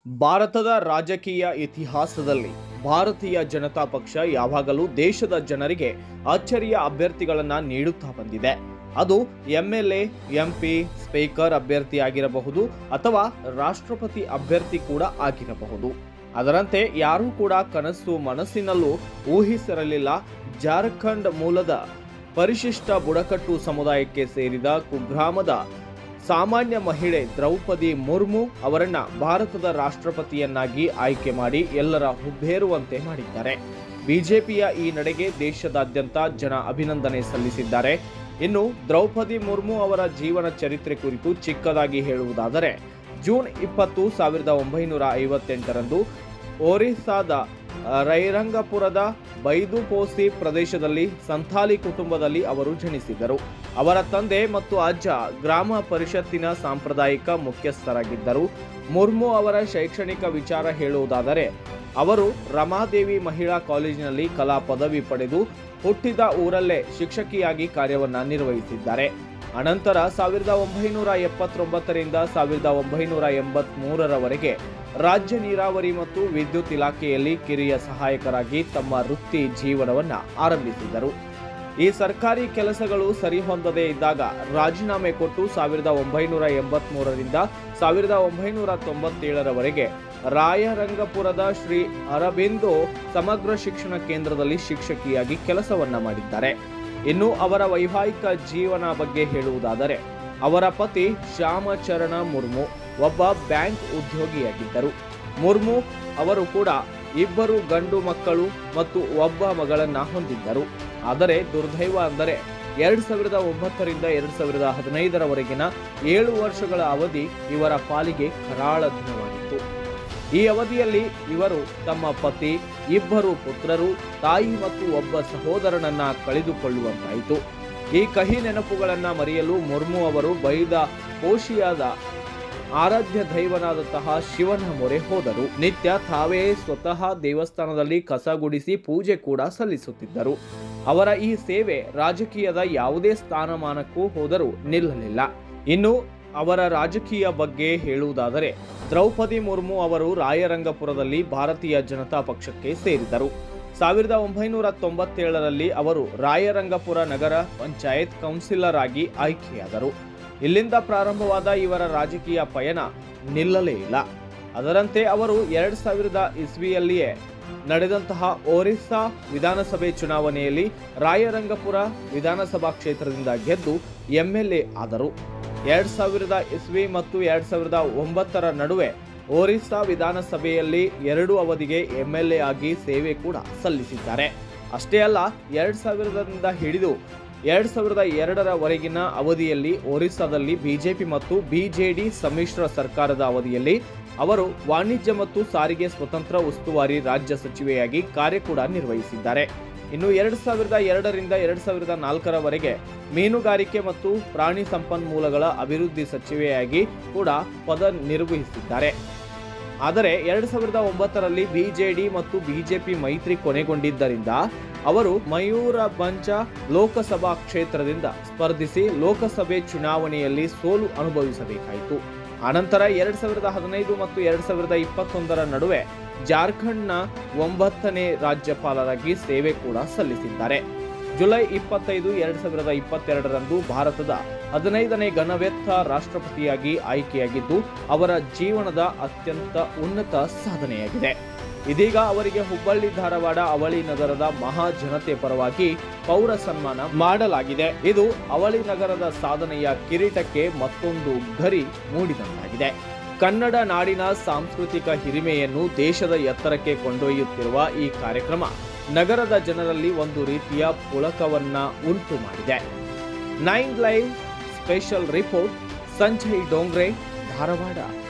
ಭಾರತದ ರಾಜಕೀಯ ಇತಿಹಾಸದಲ್ಲಿ ಭಾರತೀಯ ಜನತಾ ಪಕ್ಷ ಯಾವಾಗಲೂ ದೇಶದ ಜನರಿಗೆ ಅಚ್ಚರಿಯ ಅಭ್ಯರ್ಥಿಗಳನ್ನ ನೀಡುತ್ತಾ ಬಂದಿದೆ ಅದು ಎಂಎಲ್ಎ ಎಂಪಿ ಸ್ಪೀಕರ್ ಅಭ್ಯರ್ಥಿಯಾಗಿರಬಹುದು ಅಥವಾ ರಾಷ್ಟ್ರಪತಿ ಅಭ್ಯರ್ಥಿ ಕೂಡ ಆಗಿರಬಹುದು ಅದರಂತೆ ಯಾರೂ ಕೂಡ ಕನಸು ಮನಸ್ಸಿನಲ್ಲೂ ಊಹಿಸಿರಲಿಲ್ಲ ಜಾರ್ಖಂಡ್ ಮೂಲದ ಪರಿಶಿಷ್ಟ ಬುಡಕಟ್ಟು ಸಮುದಾಯಕ್ಕೆ ಸೇರಿದ ಕುಗ್ರಾಮದ ಸಾಮಾನ್ಯ ಮಹಿಳೆ ದ್ರೌಪದಿ ಮುರ್ಮು ಅವರನ್ನ ಭಾರತದ ರಾಷ್ಟ್ರಪತಿಯನ್ನಾಗಿ ಆಯ್ಕೆ ಮಾಡಿ ಎಲ್ಲರ ಹುಬ್ಬೇರುವಂತೆ ಮಾಡಿದ್ದಾರೆ ಬಿಜೆಪಿಯ ಈ ನಡೆಗೆ ದೇಶದಾದ್ಯಂತ ಜನ ಅಭಿನಂದನೆ ಸಲ್ಲಿಸಿದ್ದಾರೆ ಇನ್ನು ದ್ರೌಪದಿ ಮುರ್ಮು ಅವರ ಜೀವನ ಚರಿತ್ರೆ ಕುರಿತು ಚಿಕ್ಕದಾಗಿ ಹೇಳುವುದಾದರೆ ಜೂನ್ ಇಪ್ಪತ್ತು ಸಾವಿರದ ಒಂಬೈನೂರ ಐವತ್ತೆಂಟರಂದು ಒರಿಸ್ಸಾದ ರೈರಂಗಪುರದ ಬೈದುಪೋಸಿ ಪ್ರದೇಶದಲ್ಲಿ ಸಂಥಾಲಿ ಕುಟುಂಬದಲ್ಲಿ ಅವರು ಜನಿಸಿದರು ಅವರ ತಂದೆ ಮತ್ತು ಅಜ್ಜ ಗ್ರಾಮ ಪರಿಷತ್ತಿನ ಸಾಂಪ್ರದಾಯಿಕ ಮುಖ್ಯಸ್ಥರಾಗಿದ್ದರು ಮುರ್ಮು ಅವರ ಶೈಕ್ಷಣಿಕ ವಿಚಾರ ಹೇಳುವುದಾದರೆ ಅವರು ರಮಾದೇವಿ ಮಹಿಳಾ ಕಾಲೇಜಿನಲ್ಲಿ ಕಲಾ ಪದವಿ ಪಡೆದು ಹುಟ್ಟಿದ ಊರಲ್ಲೇ ಶಿಕ್ಷಕಿಯಾಗಿ ಕಾರ್ಯವನ್ನ ನಿರ್ವಹಿಸಿದ್ದಾರೆ ಅನಂತರ ಸಾವಿರದ ಒಂಬೈನೂರ ಎಪ್ಪತ್ತೊಂಬತ್ತರಿಂದ ಸಾವಿರದ ಒಂಬೈನೂರ ಎಂಬತ್ತ್ ಮೂರರವರೆಗೆ ರಾಜ್ಯ ನೀರಾವರಿ ಮತ್ತು ವಿದ್ಯುತ್ ಇಲಾಖೆಯಲ್ಲಿ ಕಿರಿಯ ಸಹಾಯಕರಾಗಿ ತಮ್ಮ ವೃತ್ತಿ ಜೀವನವನ್ನ ಆರಂಭಿಸಿದರು ಈ ಸರ್ಕಾರಿ ಕೆಲಸಗಳು ಸರಿಹೊಂದದೇ ಇದ್ದಾಗ ರಾಜೀನಾಮೆ ಕೊಟ್ಟು ಸಾವಿರದ ಒಂಬೈನೂರ ಎಂಬತ್ತ್ ಮೂರರಿಂದ ಸಾವಿರದ ಒಂಬೈನೂರ ತೊಂಬತ್ತೇಳರವರೆಗೆ ರಾಯರಂಗಪುರದ ಶ್ರೀ ಅರಬಿಂದೋ ಸಮಗ್ರ ಶಿಕ್ಷಣ ಕೇಂದ್ರದಲ್ಲಿ ಶಿಕ್ಷಕಿಯಾಗಿ ಕೆಲಸವನ್ನ ಮಾಡಿದ್ದಾರೆ ಇನ್ನು ಅವರ ವೈವಾಹಿಕ ಜೀವನ ಬಗ್ಗೆ ಹೇಳುವುದಾದರೆ ಅವರ ಪತಿ ಶ್ಯಾಮಚರಣ ಮುರ್ಮು ಒಬ್ಬ ಬ್ಯಾಂಕ್ ಉದ್ಯೋಗಿಯಾಗಿದ್ದರು ಮುರ್ಮು ಅವರು ಕೂಡ ಇಬ್ಬರು ಗಂಡು ಮಕ್ಕಳು ಮತ್ತು ಒಬ್ಬ ಮಗಳನ್ನ ಹೊಂದಿದ್ದರು ಆದರೆ ದುರ್ದೈವ ಅಂದರೆ ಎರಡ್ ಸಾವಿರದ ಒಂಬತ್ತರಿಂದ ಎರಡ್ ಸಾವಿರದ ಹದಿನೈದರವರೆಗಿನ ಏಳು ವರ್ಷಗಳ ಅವಧಿ ಇವರ ಪಾಲಿಗೆ ಕರಾಳ ದಿನವಾಗಿತ್ತು ಈ ಅವಧಿಯಲ್ಲಿ ಇವರು ತಮ್ಮ ಪತಿ ಇಬ್ಬರು ಪುತ್ರರು ತಾಯಿ ಮತ್ತು ಒಬ್ಬ ಸಹೋದರನನ್ನ ಕಳೆದುಕೊಳ್ಳುವಂತಾಯಿತು ಈ ಕಹಿ ನೆನಪುಗಳನ್ನ ಮರೆಯಲು ಮುರ್ಮು ಅವರು ಬೈದ ಪೋಷಿಯಾದ ಆರಾಧ್ಯ ದೈವನಾದಂತಹ ಶಿವನ ಮೊರೆ ಹೋದರು ನಿತ್ಯ ತಾವೇ ಸ್ವತಃ ದೇವಸ್ಥಾನದಲ್ಲಿ ಕಸ ಗುಡಿಸಿ ಪೂಜೆ ಕೂಡ ಸಲ್ಲಿಸುತ್ತಿದ್ದರು ಅವರ ಈ ಸೇವೆ ರಾಜಕೀಯದ ಯಾವುದೇ ಸ್ಥಾನಮಾನಕ್ಕೂ ಹೋದರೂ ನಿಲ್ಲಲಿಲ್ಲ ಇನ್ನು ಅವರ ರಾಜಕೀಯ ಬಗ್ಗೆ ಹೇಳುವುದಾದರೆ ದ್ರೌಪದಿ ಮುರ್ಮು ಅವರು ರಾಯರಂಗಪುರದಲ್ಲಿ ಭಾರತೀಯ ಜನತಾ ಪಕ್ಷಕ್ಕೆ ಸೇರಿದರು ಸಾವಿರದ ಒಂಬೈನೂರ ತೊಂಬತ್ತೇಳರಲ್ಲಿ ಅವರು ರಾಯರಂಗಪುರ ನಗರ ಪಂಚಾಯತ್ ಕೌನ್ಸಿಲರ್ ಆಗಿ ಆಯ್ಕೆಯಾದರು ಇಲ್ಲಿಂದ ಪ್ರಾರಂಭವಾದ ಇವರ ರಾಜಕೀಯ ಪಯಣ ನಿಲ್ಲಲೇ ಇಲ್ಲ ಅದರಂತೆ ಅವರು ಎರಡ್ ಸಾವಿರದ ಇಸ್ವಿಯಲ್ಲಿಯೇ ನಡೆದಂತಹ ಒರಿಸ್ಸಾ ವಿಧಾನಸಭೆ ಚುನಾವಣೆಯಲ್ಲಿ ರಾಯರಂಗಪುರ ವಿಧಾನಸಭಾ ಕ್ಷೇತ್ರದಿಂದ ಗೆದ್ದು ಎಂಎಲ್ಎ ಆದರು ಎರಡ್ ಸಾವಿರದ ಇಸ್ವಿ ಮತ್ತು ಎರಡ್ ಸಾವಿರದ ಒಂಬತ್ತರ ನಡುವೆ ಒರಿಸ್ಸಾ ವಿಧಾನಸಭೆಯಲ್ಲಿ ಎರಡು ಅವಧಿಗೆ ಎಂಎಲ್ಎ ಆಗಿ ಸೇವೆ ಕೂಡ ಸಲ್ಲಿಸಿದ್ದಾರೆ ಅಷ್ಟೇ ಅಲ್ಲ ಎರಡ್ ಸಾವಿರದಿಂದ ಹಿಡಿದು ಎರಡ್ ಸಾವಿರದ ಎರಡರವರೆಗಿನ ಅವಧಿಯಲ್ಲಿ ಒರಿಸ್ಸಾದಲ್ಲಿ ಬಿಜೆಪಿ ಮತ್ತು ಬಿಜೆಡಿ ಸಮ್ಮಿಶ್ರ ಸರ್ಕಾರದ ಅವಧಿಯಲ್ಲಿ ಅವರು ವಾಣಿಜ್ಯ ಮತ್ತು ಸಾರಿಗೆ ಸ್ವತಂತ್ರ ಉಸ್ತುವಾರಿ ರಾಜ್ಯ ಸಚಿವೆಯಾಗಿ ಕಾರ್ಯ ಕೂಡ ನಿರ್ವಹಿಸಿದ್ದಾರೆ ಇನ್ನು ಎರಡ್ ಸಾವಿರದ ಎರಡರಿಂದ ಎರಡ್ ಸಾವಿರದ ನಾಲ್ಕರವರೆಗೆ ಮೀನುಗಾರಿಕೆ ಮತ್ತು ಪ್ರಾಣಿ ಸಂಪನ್ಮೂಲಗಳ ಅಭಿವೃದ್ಧಿ ಸಚಿವೆಯಾಗಿ ಕೂಡ ಪದ ನಿರ್ವಹಿಸಿದ್ದಾರೆ ಆದರೆ ಎರಡ್ ಸಾವಿರದ ಒಂಬತ್ತರಲ್ಲಿ ಬಿಜೆಡಿ ಮತ್ತು ಬಿಜೆಪಿ ಮೈತ್ರಿ ಕೊನೆಗೊಂಡಿದ್ದರಿಂದ ಅವರು ಮಯೂರಭಂಜ ಲೋಕಸಭಾ ಕ್ಷೇತ್ರದಿಂದ ಸ್ಪರ್ಧಿಸಿ ಲೋಕಸಭೆ ಚುನಾವಣೆಯಲ್ಲಿ ಸೋಲು ಅನುಭವಿಸಬೇಕಾಯಿತು ಅನಂತರ ಎರಡ್ ಸಾವಿರದ ಹದಿನೈದು ಮತ್ತು ಎರಡ್ ಸಾವಿರದ ಇಪ್ಪತ್ತೊಂದರ ನಡುವೆ ಜಾರ್ಖಂಡ್ನ ಒಂಬತ್ತನೇ ರಾಜ್ಯಪಾಲರಾಗಿ ಸೇವೆ ಕೂಡ ಸಲ್ಲಿಸಿದ್ದಾರೆ ಜುಲೈ ಇಪ್ಪತ್ತೈದು ಎರಡ್ ಸಾವಿರದ ಇಪ್ಪತ್ತೆರಡರಂದು ಭಾರತದ ಹದಿನೈದನೇ ಘನವೆತ್ತ ರಾಷ್ಟ್ರಪತಿಯಾಗಿ ಆಯ್ಕೆಯಾಗಿದ್ದು ಅವರ ಜೀವನದ ಅತ್ಯಂತ ಉನ್ನತ ಸಾಧನೆಯಾಗಿದೆ ಇದೀಗ ಅವರಿಗೆ ಹುಬ್ಬಳ್ಳಿ ಧಾರವಾಡ ಅವಳಿ ನಗರದ ಮಹಾ ಜನತೆ ಪರವಾಗಿ ಪೌರ ಸನ್ಮಾನ ಮಾಡಲಾಗಿದೆ ಇದು ಅವಳಿ ನಗರದ ಸಾಧನೆಯ ಕಿರೀಟಕ್ಕೆ ಮತ್ತೊಂದು ಗರಿ ಮೂಡಿದಂತಾಗಿದೆ ಕನ್ನಡ ನಾಡಿನ ಸಾಂಸ್ಕೃತಿಕ ಹಿರಿಮೆಯನ್ನು ದೇಶದ ಎತ್ತರಕ್ಕೆ ಕೊಂಡೊಯ್ಯುತ್ತಿರುವ ಈ ಕಾರ್ಯಕ್ರಮ ನಗರದ ಜನರಲ್ಲಿ ಒಂದು ರೀತಿಯ ಪುಳಕವನ್ನ ಉಂಟು ಮಾಡಿದೆ nine live special report Sanjay Dongre Dharwad